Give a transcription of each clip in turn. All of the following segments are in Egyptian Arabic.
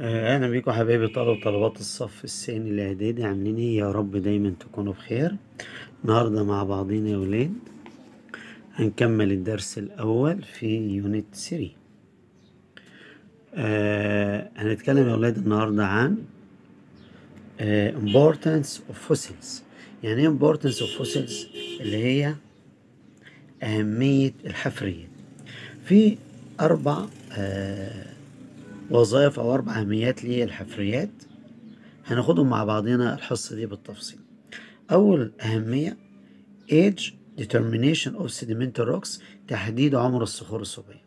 آه، اهلا بيكم حبايبي طلبة وطلبات الصف الثاني الاعدادي عاملين ايه يا رب دايما تكونوا بخير النهارده مع بعضينا يا ولاد هنكمل الدرس الاول في يونت 3 آه هنتكلم يا ولاد النهارده عن آه importance of fossils يعني ايه importance of fossils اللي هي أهمية الحفرية في أربع آه وظائف أو أربع أهميات للحفريات هناخدهم مع بعضنا الحصة دي بالتفصيل أول أهمية age determination of sedimentary rocks تحديد عمر الصخور الصوبية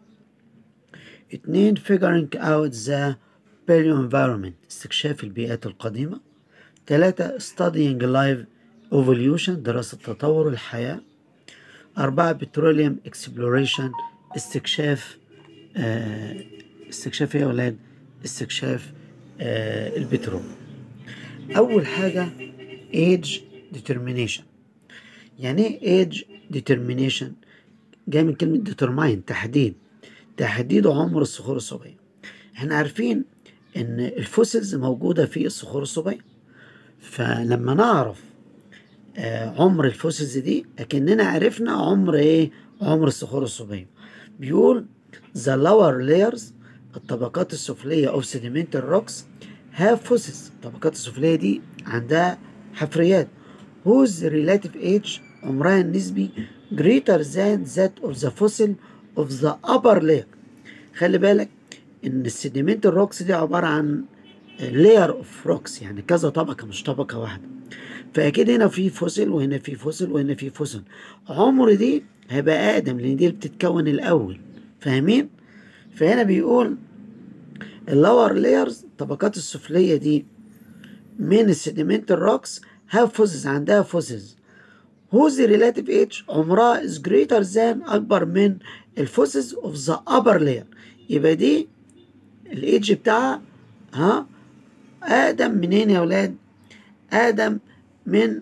اتنين figuring out the paleo environment استكشاف البيئات القديمة تلاتة studying life evolution دراسة تطور الحياة أربعة petroleum exploration استكشاف آه استكشاف ايه يا ولاد استكشاف آه البترول اول حاجه age determination يعني ايه age determination جاي من كلمه determine تحديد تحديد عمر الصخور الصوبيه احنا عارفين ان الفوسيلز موجوده في الصخور الصوبيه فلما نعرف آه عمر الفوسيلز دي اكننا عرفنا عمر ايه عمر الصخور الصوبيه بيقول the lower layers الطبقات السفلية of sedimentary rocks have fossils الطبقات السفلية دي عندها حفريات whose relative age عمرها النسبي greater than that of the fossil of the upper layer خلي بالك ان السيديمنت الروكس دي عبارة عن layer of rocks يعني كذا طبقة مش طبقة واحدة فأكيد هنا في فوسيل وهنا في فوسيل وهنا في فوسيل عمر دي هيبقى أقدم لأن دي اللي بتتكون الأول فاهمين؟ فهنا بيقول اللور لايرز الطبقات السفلية دي من السيديمنت الروكس هاف فوسز عندها فوسز whose relative age عمرها is greater than أكبر من الفوسز of the upper layer يبقى دي الايدج بتاعها ها أقدم منين يا ولاد؟ أقدم من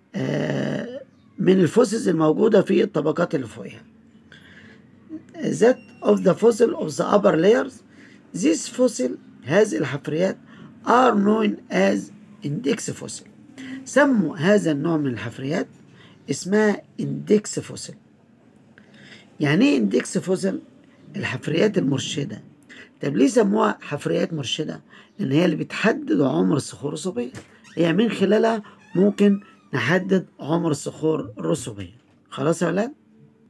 آه من الفوسز الموجودة في الطبقات اللي فوقها that of the fossil of the upper layers These fossil هذه الحفريات are known as index fossil سموا هذا النوع من الحفريات اسمها index fossil يعني ايه index fossil الحفريات المرشدة طب ليه سموها حفريات مرشدة لأن هي اللي بتحدد عمر الصخور الرسوبية هي من خلالها ممكن نحدد عمر الصخور الرسوبية خلاص يا ولاد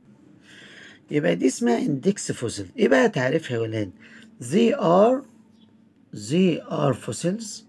يبقى دي اسمها index fossil ايه بقى تعريفها يا ولاد they are they are fossils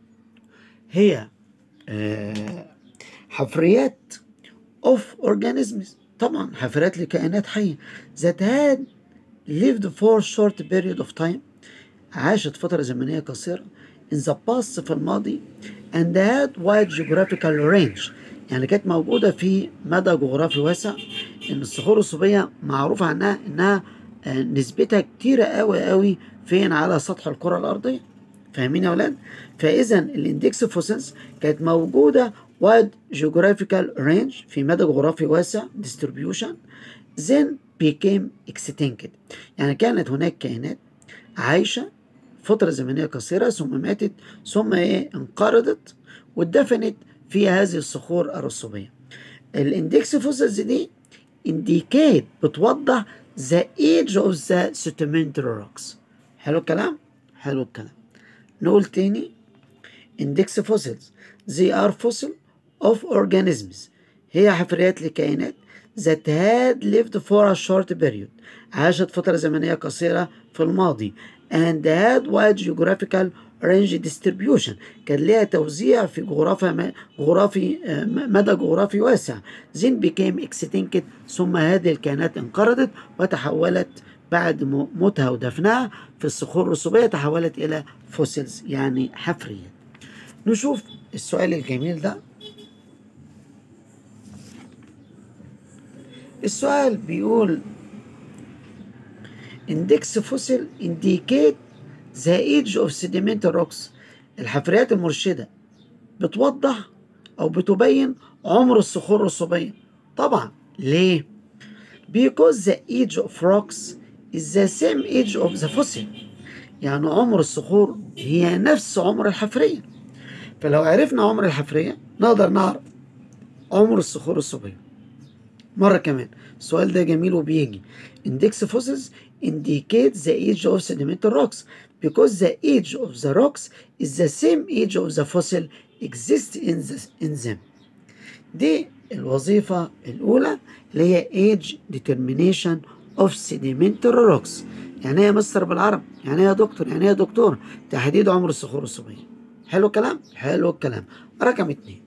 هي آه حفريات of organisms طبعا حفريات لكائنات حية that had lived for short period of time عاشت فترة زمنية قصيرة in the past في الماضي and had wide geographical range يعني كانت موجودة في مدى جغرافي واسع إن الصخور الصوبية معروف عنها إنها نسبتها كتيرة قوي قوي فين على سطح الكرة الأرضية فاهمين يا ولاد؟ فإذا الاندكس فوسيلز كانت موجودة وايد جيوغرافيكال رينج في مدى جغرافي واسع distribution then became extincted يعني كانت هناك كائنات عايشة فترة زمنية قصيرة ثم ماتت ثم ايه انقرضت واتدفنت في هذه الصخور الرسوبية الاندكس فوسيلز دي indicate بتوضح the age of the sedimentary rocks حلو الكلام؟ حلو الكلام نقول تاني index fossils they are fossil of organisms هي حفريات لكائنات that had lived for a short period عاشت فترة زمنية قصيرة في الماضي and had wide geographical range distribution كان لها توزيع في جغرافيا جغرافي مدى جغرافي واسع then became extincted ثم هذه الكائنات انقرضت وتحولت بعد موتها ودفنها في الصخور الرسوبية تحولت إلى فوسيلز يعني حفريات نشوف السؤال الجميل ده السؤال بيقول index fossil indicate the age of sedimentary rocks الحفريات المرشدة بتوضح أو بتبين عمر الصخور الرسوبية طبعا ليه؟ because the age of rocks is the same age of the fossil يعني عمر الصخور هي نفس عمر الحفرية فلو عرفنا عمر الحفرية نقدر نعرف عمر الصخور الصغيرة مرة كمان السؤال ده جميل وبيجي index fossils indicate the age of sedimentary rocks because the age of the rocks is the same age of the fossil exists in, the, in them دي الوظيفة الأولى اللي هي age determination of sedimentary rocks يعني ايه يا مستر بالعرب يعني ايه يا دكتور يعني ايه يا دكتور تحديد عمر الصخور الصغيرة حلو الكلام حلو الكلام رقم اتنين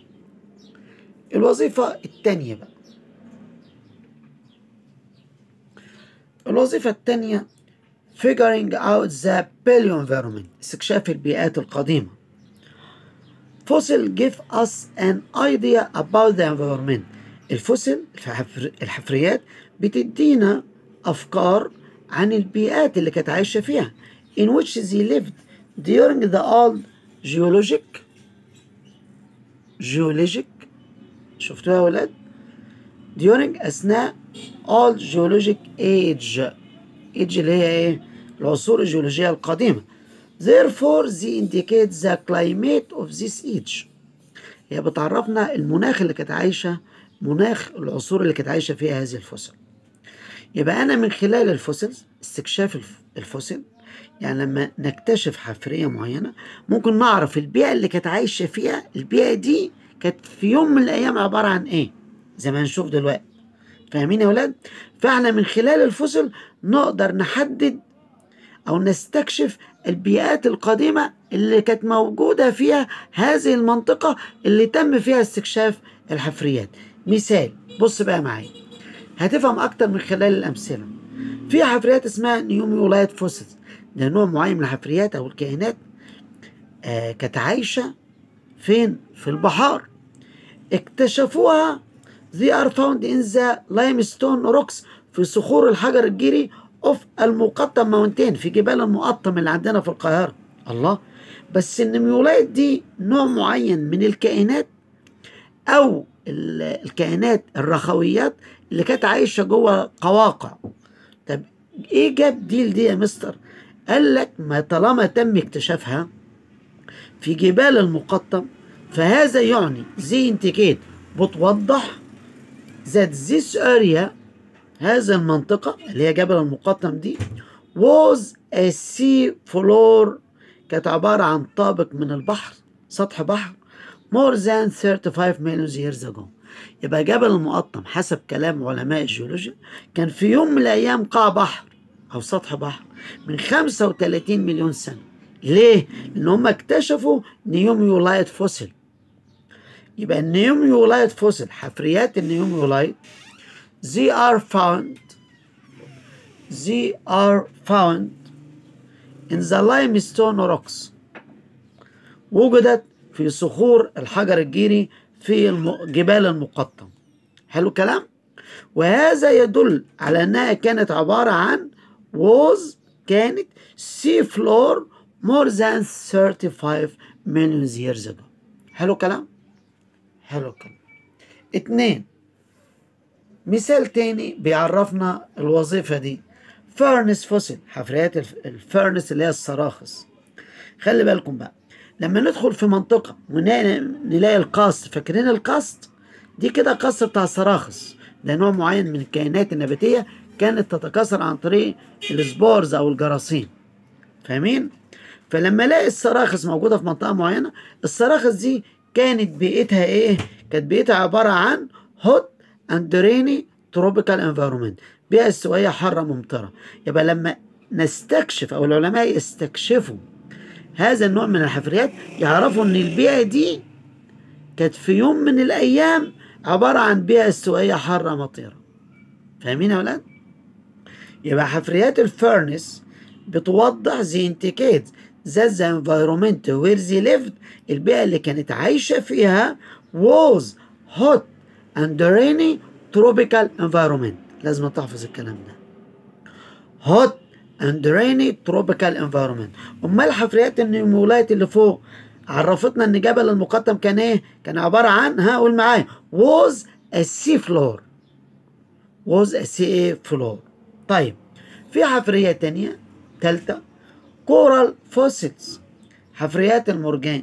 الوظيفة التانية بقى الوظيفة التانية figuring out the paleo-environment استكشاف البيئات القديمة fossil give us an idea about the environment الفوسل الحفريات بتدينا أفكار عن البيئات اللي كانت عايشة فيها in which they lived during the old geologic geologic شفتوها يا ولاد during أثناء old geologic age age اللي هي ايه العصور الجيولوجية القديمة therefore they indicate the climate of this age هي بتعرفنا المناخ اللي كانت عايشة مناخ العصور اللي كانت عايشة فيها هذه الفصل يبقى أنا من خلال الفوسيلز استكشاف الفوسيل يعني لما نكتشف حفرية معينة ممكن نعرف البيئة اللي كانت عايشة فيها البيئة دي كانت في يوم من الأيام عبارة عن إيه زي ما هنشوف دلوقتي فاهمين يا ولاد فاحنا من خلال الفصل نقدر نحدد أو نستكشف البيئات القديمة اللي كانت موجودة فيها هذه المنطقة اللي تم فيها استكشاف الحفريات مثال بص بقى معايا هتفهم أكتر من خلال الأمثلة في حفريات اسمها نيوميولايت فوسيلز ده نوع معين من الحفريات أو الكائنات آه كانت عايشة فين؟ في البحار اكتشفوها they are found in the limestone rocks في صخور الحجر الجيري اوف المقطم ماونتين في جبال المقطم اللي عندنا في القاهرة الله بس النميولايت دي نوع معين من الكائنات او الكائنات الرخويات اللي كانت عايشة جوه قواقع طب ايه جاب ديل دي يا مستر قال لك ما طالما تم اكتشافها في جبال المقطم فهذا يعني زي انتيكيت بتوضح that this area هذه المنطقة اللي هي جبل المقطم دي was a sea floor كانت عبارة عن طابق من البحر سطح بحر more than 35 million years ago يبقى جبل المقطم حسب كلام علماء الجيولوجيا كان في يوم من الأيام قاع بحر أو سطح بحر من 35 مليون سنة ليه؟ لأن هم اكتشفوا نيوميولايت فوسيل يبقى النيوميولايت فوسيل حفريات النيوميولايت they are found they are found in the limestone rocks وجدت في صخور الحجر الجيري في جبال المقطم حلو الكلام وهذا يدل على انها كانت عبارة عن was كانت sea floor more than 35 million years ago حلو الكلام حلو الكلام اتنين مثال تاني بيعرفنا الوظيفة دي فارنس فوسيل حفريات الفارنس اللي هي الصراخص خلي بالكم بقى لما ندخل في منطقة ونلاقي القصر فاكرين القصر دي كده قصر بتاع الصراخص ده نوع معين من الكائنات النباتية كانت تتكاثر عن طريق السبورز أو الجراثيم فاهمين؟ فلما الاقي الصراخص موجودة في منطقة معينة الصراخص دي كانت بيئتها ايه؟ كانت بيئتها عبارة عن هوت اند ريني تروبيكال انفيرومنت بيئة استوائية حارة ممطرة يبقى لما نستكشف أو العلماء يستكشفوا هذا النوع من الحفريات يعرفوا ان البيئة دي كانت في يوم من الايام عبارة عن بيئة استوائية حارة مطيرة فاهمين يا ولاد؟ يبقى حفريات الفيرنس بتوضح زي انتيكيت that the environment where they lived البيئة اللي كانت عايشة فيها was hot and rainy tropical environment لازم تحفظ الكلام ده hot and rainy tropical environment امال حفريات النيومولايت اللي فوق عرفتنا ان جبل المقطم كان ايه كان عبارة عن ها قول معايا was a sea floor was a sea floor طيب في حفرية تانية تالتة كورال فوسيلز حفريات المرجان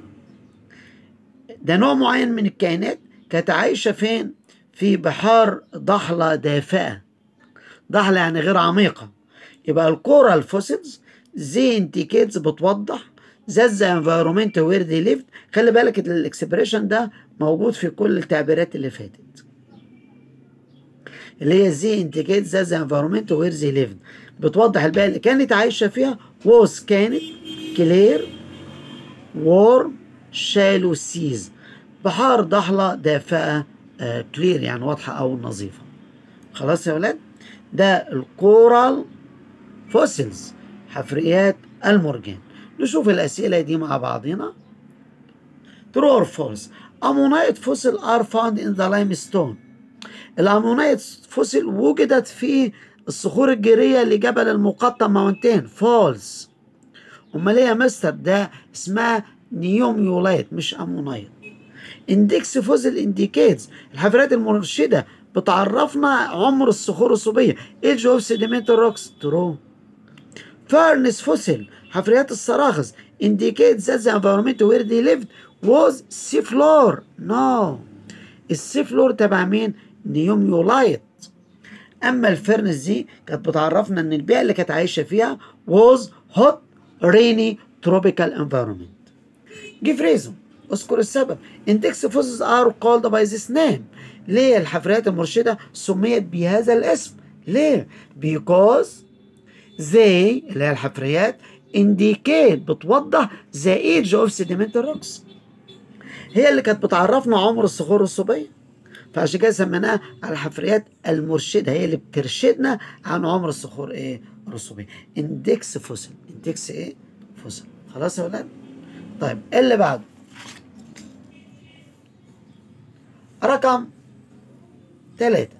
ده نوع معين من الكائنات كانت عايشة فين في بحار ضحلة دافئة ضحلة يعني غير عميقة يبقى الكورال فوسيلز زي انتيكيتس بتوضح ذات ذا انفيرومنت وير دي ليفد خلي بالك الاكسبريشن ده موجود في كل التعبيرات اللي فاتت اللي هي زي انتيكيت ذات ذا انفيرومنت وير دي ليفد بتوضح البيئة اللي كانت عايشة فيها ووز كانت كلير وورم شالو سيز بحار ضحلة دافئة آه كلير يعني واضحة أو نظيفة خلاص يا ولاد ده الكورال فوسيلز حفريات المرجان نشوف الأسئلة دي مع بعضنا True or false Ammonite fossil are found in the limestone الأمونايت فوسيل وجدت في الصخور الجيرية لجبل المقطم ماونتين فولس أمال إيه يا مستر ده اسمها نيوميولايت مش أمونايت اندكس فوسيل انديكيتس الحفرات المرشدة بتعرفنا عمر الصخور الصوبية ايج اوف سيديمنتال روكس ترو فارنس فوسيل حفريات الصراخص indicate that the environment where they lived was seafloor no السيفلور تبع مين نيوميولايت اما الفرنس دي كانت بتعرفنا ان البيئه اللي كانت عايشه فيها was hot rainy tropical environment give reason اذكر السبب index fossils are called by this name ليه الحفريات المرشده سميت بهذا الاسم ليه because they اللي هي الحفريات indicate بتوضح the age of sedimental rocks هي اللي كانت بتعرفنا عمر الصخور الصوبيه فعشان كده سميناها الحفريات المرشده هي اللي بترشدنا عن عمر الصخور ايه الرسوبيه اندكس فوسل اندكس ايه فوسل خلاص يا ولاد طيب ايه اللي بعده رقم ثلاثة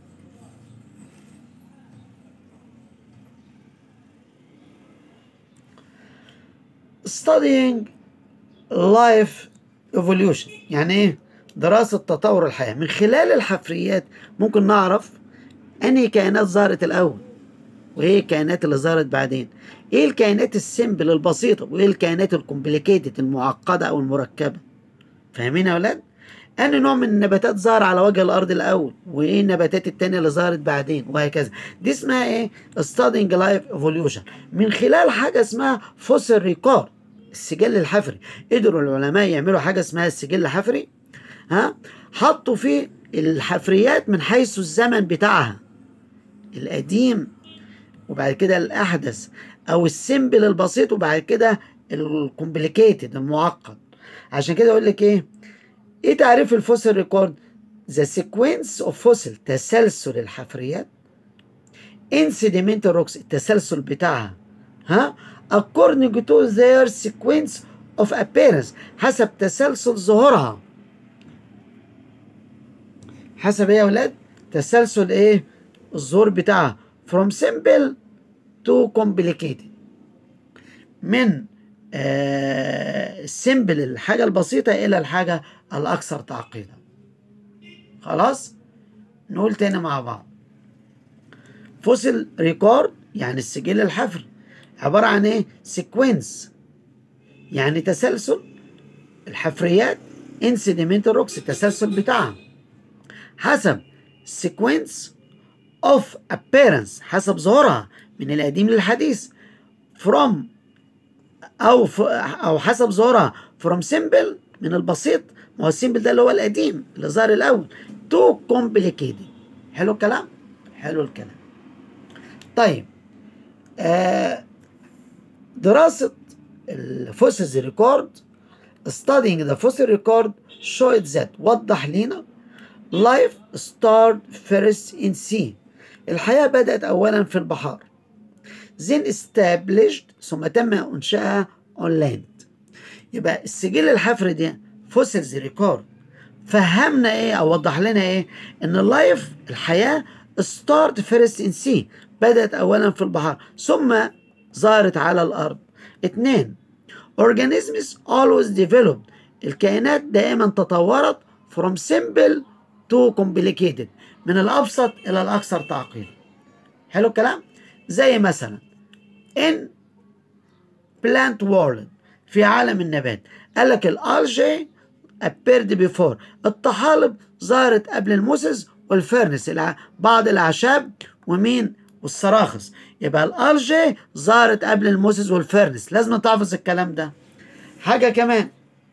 studying life evolution يعني ايه دراسة تطور الحياة من خلال الحفريات ممكن نعرف أنهي كائنات ظهرت الأول وإيه الكائنات اللي ظهرت بعدين إيه الكائنات السيمبل البسيطة وإيه الكائنات الكومبليكيتد المعقدة أو المركبة فاهمين يا أولاد؟ أنهي نوع من النباتات ظهر على وجه الأرض الأول وإيه النباتات التانية اللي ظهرت بعدين وهكذا دي اسمها إيه؟ studying life evolution من خلال حاجة اسمها fossil record السجل الحفري قدروا العلماء يعملوا حاجة اسمها السجل الحفري ها حطوا فيه الحفريات من حيث الزمن بتاعها القديم وبعد كده الأحدث أو السيمبل البسيط وبعد كده الكومبليكيتد المعقد عشان كده أقول لك إيه إيه تعريف الفوسيل ريكورد ذا سيكونس اوف فوسيل تسلسل الحفريات ان سيديمنتال روكس التسلسل بتاعها ها according to their sequence of appearance حسب تسلسل ظهورها حسب ايه يا ولاد تسلسل ايه الظهور بتاعها from simple to complicated من آه simple الحاجة البسيطة إلى الحاجة الأكثر تعقيدا خلاص نقول تاني مع بعض فوسيل ريكورد يعني السجل الحفري عبارة عن ايه سيكوينس يعني تسلسل الحفريات ان سيديمنتال روكس التسلسل بتاعها حسب sequence of appearance حسب ظهورها من القديم للحديث from أو ف... أو حسب ظهورها from simple من البسيط ما هو السيمبل ده اللي هو القديم اللي ظهر الأول to complicated حلو الكلام؟ حلو الكلام طيب آه دراسة الفوسيلز ريكورد studying the fossil record showed that وضح لنا life started first in sea الحياة بدأت أولا في البحار then established ثم تم إنشائها on land يبقى السجل الحفري ده فوسيلز ريكورد فهمنا ايه او وضح لنا ايه ان اللايف الحياة start first in sea بدأت أولا في البحر ثم ظهرت على الأرض اتنين organisms always developed الكائنات دائما تطورت from simple to complicated من الأبسط إلى الأكثر تعقيدا حلو الكلام زي مثلا in plant world في عالم النبات قال لك الالجي appeared before الطحالب ظهرت قبل الموسز والفرنس الع- بعض الاعشاب ومين والسراخص يبقى الالجي ظهرت قبل الموسز والفرنس لازم تحفظ الكلام ده حاجه كمان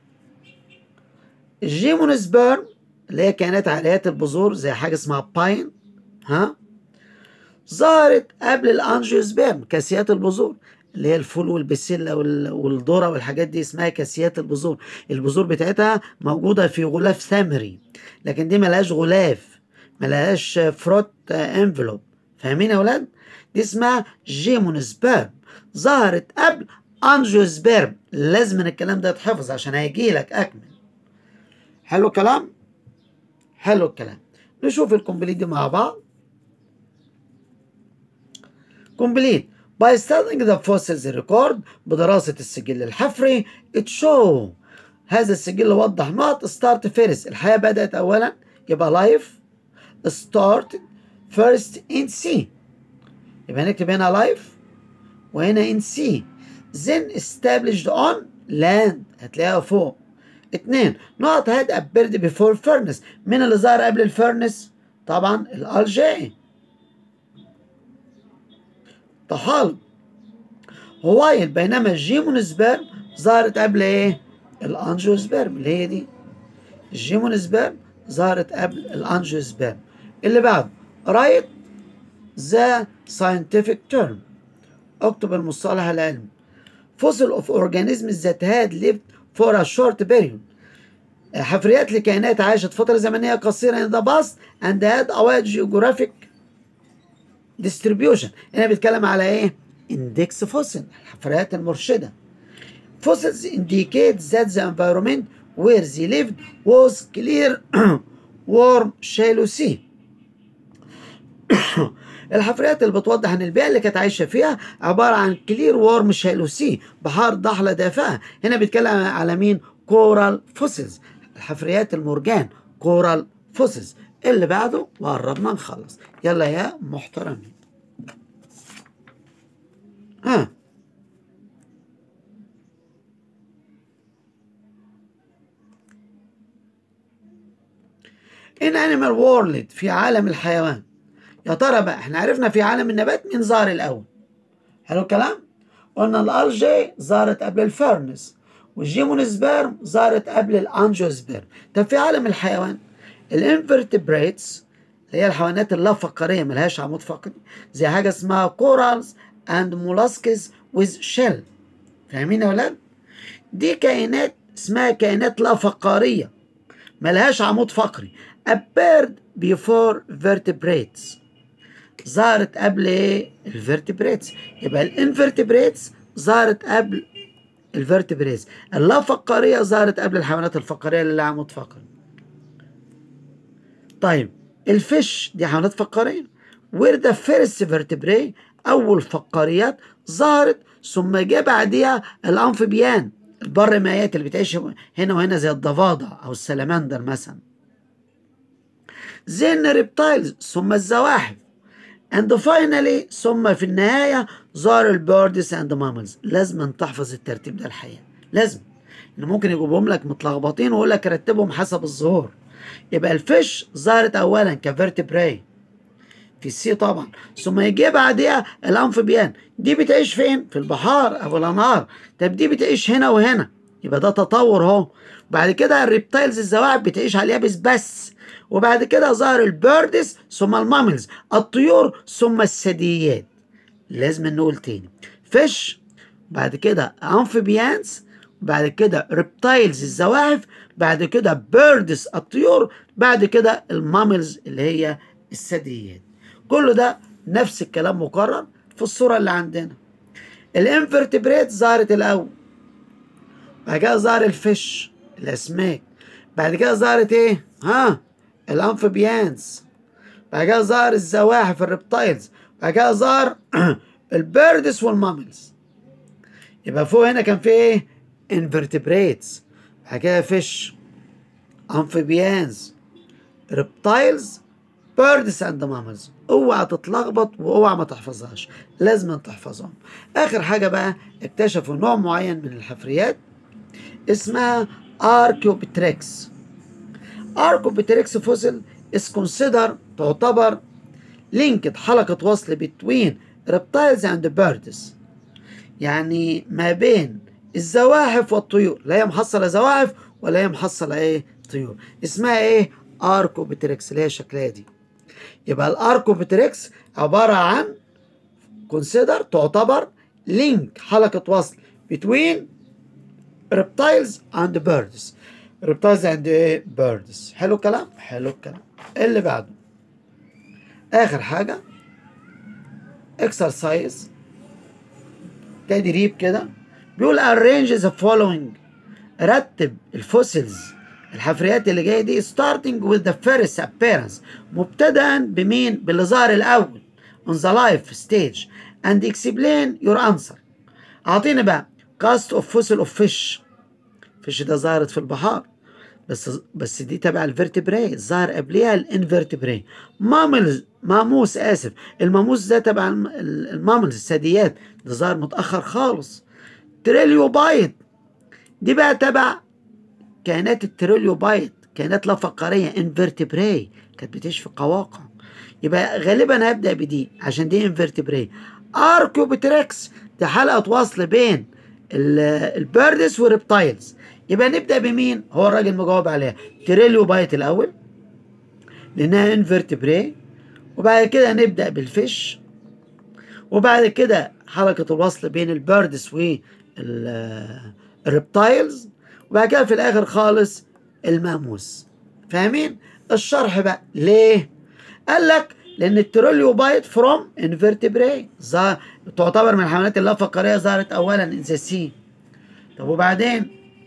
الجيمونسبيرم اللي هي كائنات عاليات البذور زي حاجه اسمها باين ها ظهرت قبل الانجيوسبيرم كاسيات البذور اللي هي الفول والبسله وال- والذره والحاجات دي اسمها كاسيات البذور البذور بتاعتها موجوده في غلاف ثمري لكن دي ملهاش غلاف ملهاش فروت انفلوب فاهمين يا ولاد دي اسمها جيمونسبيرم ظهرت قبل انجيوسبيرم لازم إن الكلام ده يتحفظ عشان هيجي لك اكمل حلو الكلام حلو الكلام نشوف الكومبليت دي مع بعض كومبليت by studying the fossils record بدراسة السجل الحفري it show هذا السجل وضح نقط start first الحياة بدأت أولا يبقى life start first in sea يبقى نكتب هنا life وهنا in sea then established on land هتلاقيها فوق اتنين نقط هاد appeared before furnace مين اللي ظهر قبل الفرنس طبعا الالجي طحالب هوايل بينما الجيمونسبيرم ظهرت قبل ايه الانجيوسبيرم اللي هي دي الجيمونسبيرم ظهرت قبل الانجيوسبيرم اللي بعده رايت ذا scientific term اكتب المصطلح العلمي fossil of organisms that had lived for a short period حفريات لكائنات عاشت فترة زمنية قصيرة in the past and had a wide geographic distribution هنا بيتكلم على ايه؟ index fossil الحفريات المرشدة fossils indicate that the environment where they lived was clear warm shallow sea الحفريات اللي بتوضح ان البيئه اللي كانت عايشه فيها عباره عن كلير وورم شالو سي بحار ضحله دافئه هنا بيتكلم على مين كورال فوسيلز الحفريات المرجان كورال فوسيلز اللي بعده وقربنا نخلص يلا يا محترمين ها in animal world في عالم الحيوان يا ترى بقى احنا عرفنا في عالم النبات مين ظهر الاول حلو الكلام قلنا الالجي ظهرت قبل الفرنس والجيمونسبيرم ظهرت قبل الانجيوسبيرم طب في عالم الحيوان الانفرتبريتس اللي هي الحيوانات اللا فقاريه ملهاش عمود فقري زي حاجه اسمها كورالز اند مولاسكس ويز شيل فاهمين يا ولاد دي كائنات اسمها كائنات لا فقاريه ملهاش عمود فقري appeared before vertebrates ظهرت قبل ايه الفيرتبريتس يبقى الانفرتبريتس ظهرت قبل الفيرتبريتس اللا فقاريه ظهرت قبل الحيوانات الفقاريه اللي لها عمود فقري طيب الفيش دي حيوانات فقاريه وير ذا فيرست فيرتبري اول فقاريات ظهرت ثم جاء بعديها الانفبيان البر مائيات اللي بتعيش هنا وهنا زي الضفادع او السلمندر مثلا زين ريبتايلز ثم الزواحف and finally ثم في النهاية ظهر البيردز اند ماملز لازم تحفظ الترتيب ده الحقيقة لازم ان ممكن يجيبهم لك متلخبطين ويقول لك رتبهم حسب الظهور يبقى الفيش ظهرت اولا كفيرتبراي في السي طبعا ثم يجي بعديها الانفبيان دي بتعيش فين في البحار او الانهار طب دي بتعيش هنا وهنا يبقى ده تطور اهو بعد كده الريبتايلز الزواحف بتعيش على اليابس بس وبعد كده ظهر البيردز ثم الماملز الطيور ثم الثدييات لازم نقول تاني فيش بعد كده امفيبيانز بعد كده ريبتايلز الزواحف بعد كده بيردز الطيور بعد كده الماملز اللي هي الثدييات كل ده نفس الكلام مكرر في الصورة اللي عندنا الانفرتبريت ظهرت الأول بعد كده ظهر الفيش الأسماك بعد كده ظهرت إيه؟ ها الأنفبيانز بعد كده ظهر الزواحف الريبتايلز بعد كده ظهر البيردس والماملز يبقى فوق هنا كان في ايه؟ انفرتبريتس بعد كده فيش امفيبيانز ريبتايلز بيردز اند ماملز اوعى تتلخبط واوعى ما تحفظهاش لازم تحفظهم اخر حاجه بقى اكتشفوا نوع معين من الحفريات اسمها اركيوبتريكس اركيوبتريكس فوسيل is considered تعتبر linked حلقة وصل between reptiles and birds يعني ما بين الزواحف والطيور لا هي محصلة زواحف ولا هي محصلة ايه طيور اسمها ايه اركوبتريكس اللي هي شكلها دي يبقى الاركوبتريكس عبارة عن consider تعتبر link حلقة وصل between reptiles and birds reptiles and birds حلو الكلام حلو الكلام اللي بعده اخر حاجة exercise تدريب كده بيقول arrange the following رتب الفوسيلز الحفريات اللي جايه دي starting with the first appearance مبتدأ بمين؟ باللي ظهر الأول on the life stage and explain your answer أعطيني بقى cast of fossil of fish fish ده ظهرت في البحار بس بس دي تبع الفيرتبراي ظهر قبليها الانفيرتبراي ماملز ماموس اسف الماموس ده تبع الماملز الثدييات ده ظهر متاخر خالص تريليوبايت دي بقى تبع كائنات التريليوبايت كائنات لا فقاريه انفيرتبراي كانت بتشفي قواقع يبقى غالبا هبدا بدي عشان دي انفيرتبراي اركيوبتريكس دي حلقه وصل بين البيردس والريبتايلز يبقى نبدا بمين هو الراجل مجاوب عليها تريليو بايت الاول لانها انفرتبري وبعد كده نبدا بالفيش وبعد كده حلقه الوصل بين البيردس والريبتايلز وبعد كده في الاخر خالص الماموس فاهمين الشرح بقى ليه قال لك لان التروليو بايت فروم انفرتبراي تعتبر من الحيوانات اللا فقاريه ظهرت اولا ان ذا سي طب وبعدين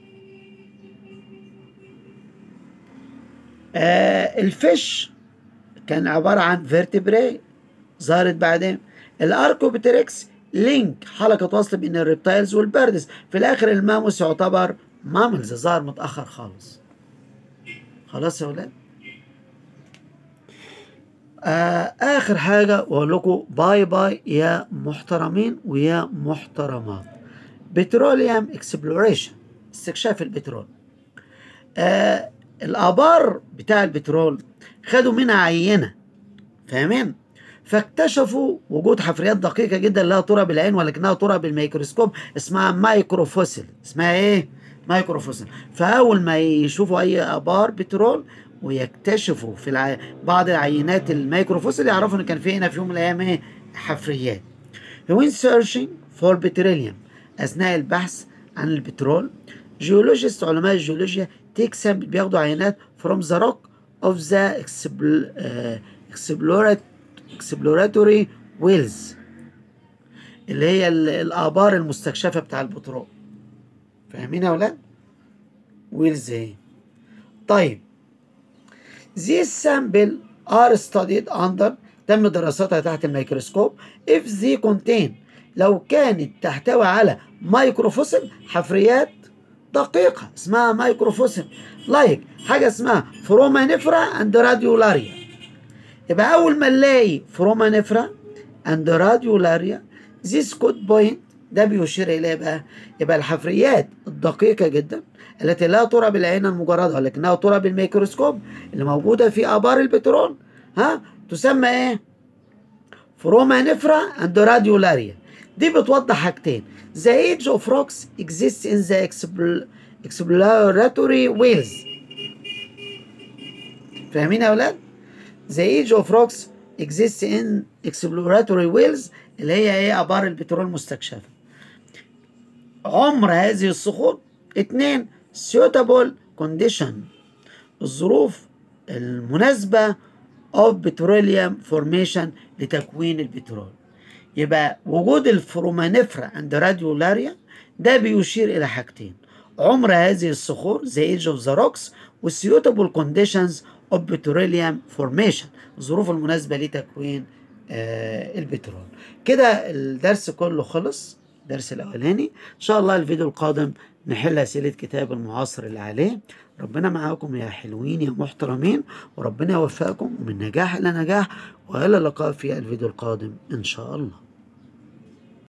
آه الفيش كان عباره عن فيرتبراي ظهرت بعدين الاركوبتريكس لينك حلقه وصل بين الريبتايلز والبردز في الاخر الماموس يعتبر ماملز ظهر متاخر خالص خلاص يا ولاد آه اخر حاجه واقول لكم باي باي يا محترمين ويا محترمات بتروليوم اكسبلوريشن استكشاف البترول آه الابار بتاع البترول خدوا منها عينه فاهمين فاكتشفوا وجود حفريات دقيقة جدا لا ترى بالعين ولكنها ترى بالميكروسكوب اسمها مايكروفوسيل اسمها ايه؟ مايكروفوسيل فأول ما يشوفوا أي آبار بترول ويكتشفوا في الع... بعض العينات الميكروفوسيل يعرفوا ان كان في هنا في يوم من الايام ايه حفريات. When searching for petroleum اثناء البحث عن البترول جيولوجيست علماء الجيولوجيا تيك سامبل بياخدوا عينات from the rock of the exploratory wells اللي هي الآبار المستكشفة بتاع البترول فاهمين يا ولاد؟ ويلز ايه؟ طيب These sample are studied under تم دراستها تحت الميكروسكوب if they contain لو كانت تحتوي على مايكروفوسيل حفريات دقيقة اسمها مايكروفوسيل لايك like حاجة اسمها فرومانيفرا اند راديولاريا يبقى أول ما نلاقي فرومانيفرا اند راديولاريا this code point ده بيشير إليه بقى يبقى الحفريات الدقيقة جدا التي لا ترى بالعين المجردة ولكنها ترى بالميكروسكوب اللي موجودة في آبار البترول ها تسمى إيه؟ فرومانيفرا اند راديولاريا دي بتوضح حاجتين The age of rocks exists in the exploratory wells فاهمين يا أولاد؟ The age of rocks exists in exploratory wells اللي هي ايه آبار البترول المستكشفة عمر هذه الصخور اتنين suitable condition الظروف المناسبة of petroleum formation لتكوين البترول يبقى وجود الفرومانيفرا عند راديولاريا ده بيشير إلى حاجتين عمر هذه الصخور the age of the rocks والsuitable conditions of petroleum formation الظروف المناسبة لتكوين آه البترول كده الدرس كله خلص الدرس الأولاني إن شاء الله الفيديو القادم نحل أسئلة كتاب المعاصر اللي عليه ربنا معاكم يا حلوين يا محترمين وربنا يوفقكم ومن نجاح إلى نجاح وإلى اللقاء في الفيديو القادم إن شاء الله